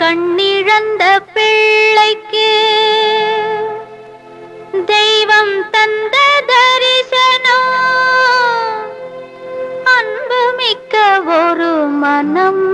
கண்ணிழந்த பிள்ளைக்கு தெய்வம் தந்த தரிசனம் அன்புமிக்க ஒரு மனம்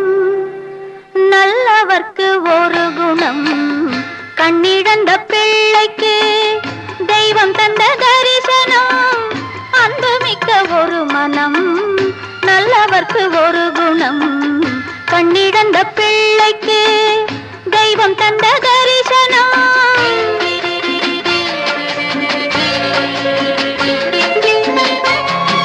நல்லவர்க்கு ஒரு குணம் கண்ணிழந்த பிள்ளைக்கு தெய்வம் தந்த தரிசனம் அன்புமிக்க ஒரு மனம் நல்லவர்க்கு ஒரு குணம் கண்ணிழந்த பிள்ளைக்கு தெய்வம் தந்த தரிசனம்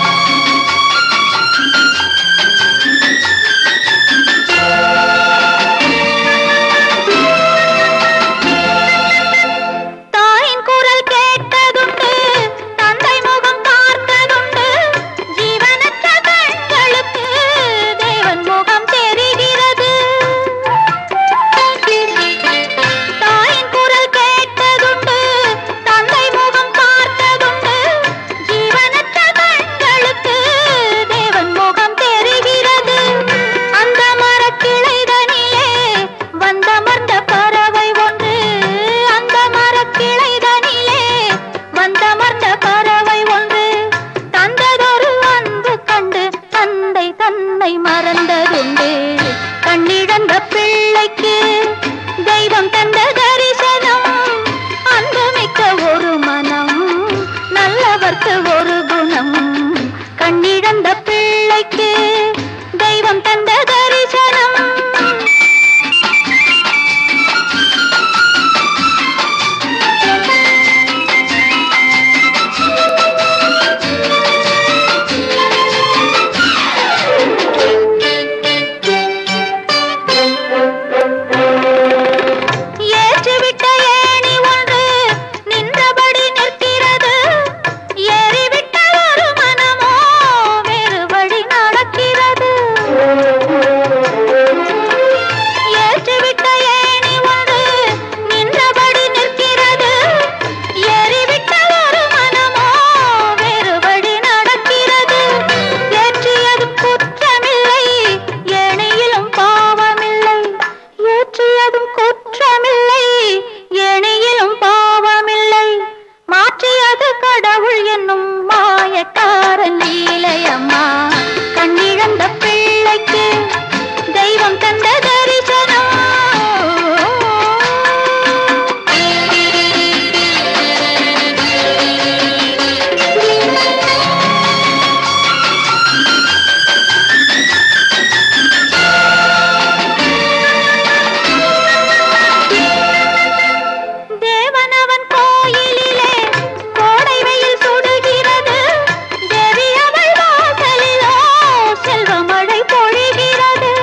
தாயின் குரல் கேட்டதுண்டு தந்தை முகம் பார்த்ததுண்டு ஜீவனற்ற கண்களுக்கு தேவன் முகம் தெரிகிறது தாயின் குரல் கேட்டதுண்டு தந்தை முகம் பார்த்ததுண்டு ஜீவனற்ற கண்களுக்கு தேவன் முகம் தெரிகிறது அந்த மரக்கிளைதனிலே வந்தமர்ந்த பறவை ஒன்று அந்த மரக்கிளைதனிலே வந்தமர்ந்த பறவை ஒன்று தந்ததொரு அன்பு கண்டு தந்தை தன்னை மறந்ததுண்டு கண்ணிழந்த பிள்ளைக்கு தெய்வம் தந்த தரிசனம் அன்புமிக்க ஒரு மனம் நல்லவர்க்கு ஒரு குணம் கண்ணிழந்த பிள்ளைக்கு தெய்வம் தந்த தரிசனம் ஏற்றிவிட்ட ஏணி ஒன்று நின்றபடி நிற்கிறது ஏறிவிட்ட ஒரு மனமோ வேறு வழி நடக்கிறது ஏற்றிவிட்ட ஏணி ஒன்று நின்றபடி நிற்கிறது ஏறிவிட்ட ஒரு மனமோ வேறு வழி நடக்கிறது ஏற்றியதும் குற்றமில்லை ஏணியிலும் பாவமில்லை ஏற்றியதும் குற்றமில்லை ஏணியிலும் பாவமில்லை மாற்றியது கடவுள் என்னும் மாயக்காரன் லீலையம்மா கண்ணிழந்த பிள்ளைக்கு தெய்வம் தந்த தரிசனம் தேவனவன் கோயிலிலே கோடை வெயில் சுடுகிறது தேவி அவள் வாசலிலோ செல்வ மழை பொழிகிறது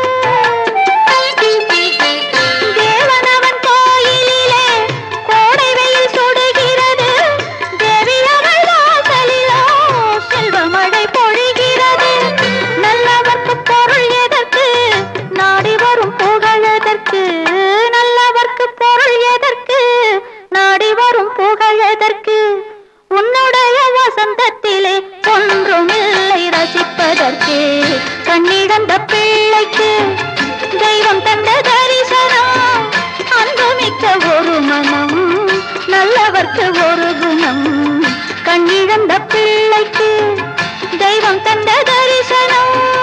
தேவனவன் கோயிலிலே கோடை வெயில் சுடுகிறது தேவி அவள் வாசலிலோ செல்வ மழை பொழிகிறது நல்லவர்க்கு பொருள் எதற்கு நாடி வரும் புகழ் எதற்கு நல்லவர்க்கு பொருள் எதற்கு நாடி வரும் புகழ் எதற்கு உன்னுடைய வசந்தத்திலே ஒன்றுமில்லை ரசிப்பதற்கு கண்ணிழந்த பிள்ளைக்கு தெய்வம் தந்த தரிசனம் அன்புமிக்க ஒரு மனம் நல்லவர்க்கு ஒரு குணம் கண்ணிழந்த பிள்ளைக்கு தெய்வம் தந்த தரிசனம்